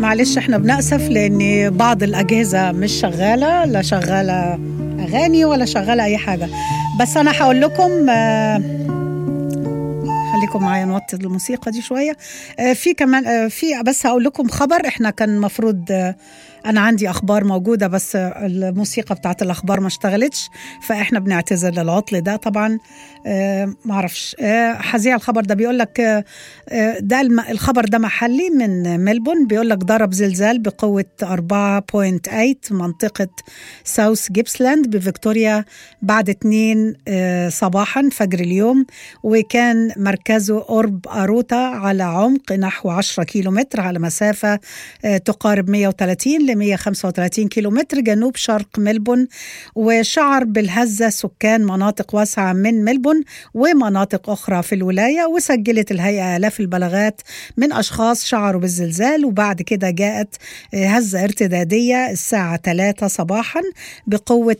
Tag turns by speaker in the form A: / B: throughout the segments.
A: معلش احنا بنأسف لان بعض الاجهزه مش شغاله لا شغاله اغاني ولا شغاله اي حاجه بس انا هقول لكم آه، خليكم معايا نوطي الموسيقى دي شويه آه، في كمان آه، في بس هقول لكم خبر احنا كان المفروض انا عندي اخبار موجوده بس الموسيقى بتاعت الاخبار ما اشتغلتش فاحنا بنعتذر للعطل ده طبعا آه ما اعرفش آه حزيع الخبر ده بيقول لك آه آه، ده الم- الخبر ده محلي من ملبون بيقول لك ضرب زلزال بقوه 4.8 منطقه ساوث جيبسلاند بفيكتوريا بعد 2 آه صباحا فجر اليوم وكان مركزه قرب أروتا على عمق نحو 10 كيلومتر على مسافة آه، تقارب 130 ل 135 كيلومتر جنوب شرق ملبون وشعر بالهزة سكان مناطق واسعة من ملبون ومناطق أخرى في الولاية وسجلت الهيئة آلاف البلاغات من أشخاص شعروا بالزلزال وبعد كده جاءت آه، هزة ارتدادية الساعة 3 صباحا بقوة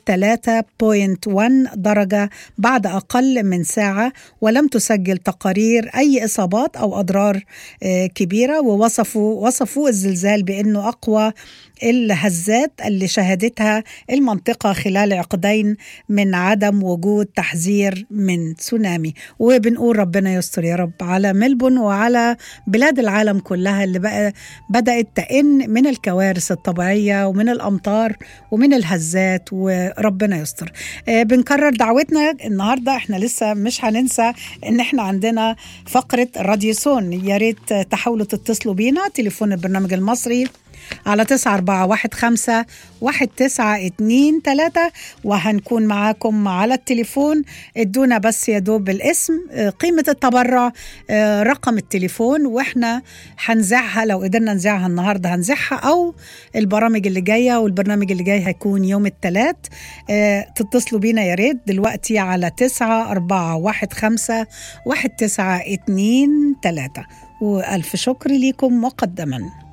A: 3.1 درجة بعد أقل من ساعة ولم تسجل تقارير أي إصابات أو أضرار آه، كبيرة ووصفوا وصفوا الزلزال بأنه أقوى الهزات اللي شهدتها المنطقة خلال عقدين من عدم وجود تحذير من تسونامي وبنقول ربنا يستر يا رب على ملبون وعلى بلاد العالم كلها اللي بقى بدأت تئن من الكوارث الطبيعية ومن الأمطار ومن الهزات وربنا يستر آه، بنكرر دعوتنا النهاردة احنا لسه مش هننسى ان احنا عندنا فقرة راديوسون يا ريت تحاولوا تتصلوا بينا تليفون البرنامج المصري على تسعة أربعة واحد خمسة واحد تسعة اتنين تلاتة وهنكون معاكم على التليفون ادونا بس يا دوب الاسم آه، قيمة التبرع آه، رقم التليفون واحنا هنذاعها لو قدرنا نذاعها النهاردة هنذاعها أو البرامج اللي جاية والبرنامج اللي جاي هيكون يوم الثلاث تتصلوا بينا يا ريت دلوقتي على تسعة أربعة واحد خمسة واحد تسعة اتنين تلاتة وألف شكر ليكم مقدماً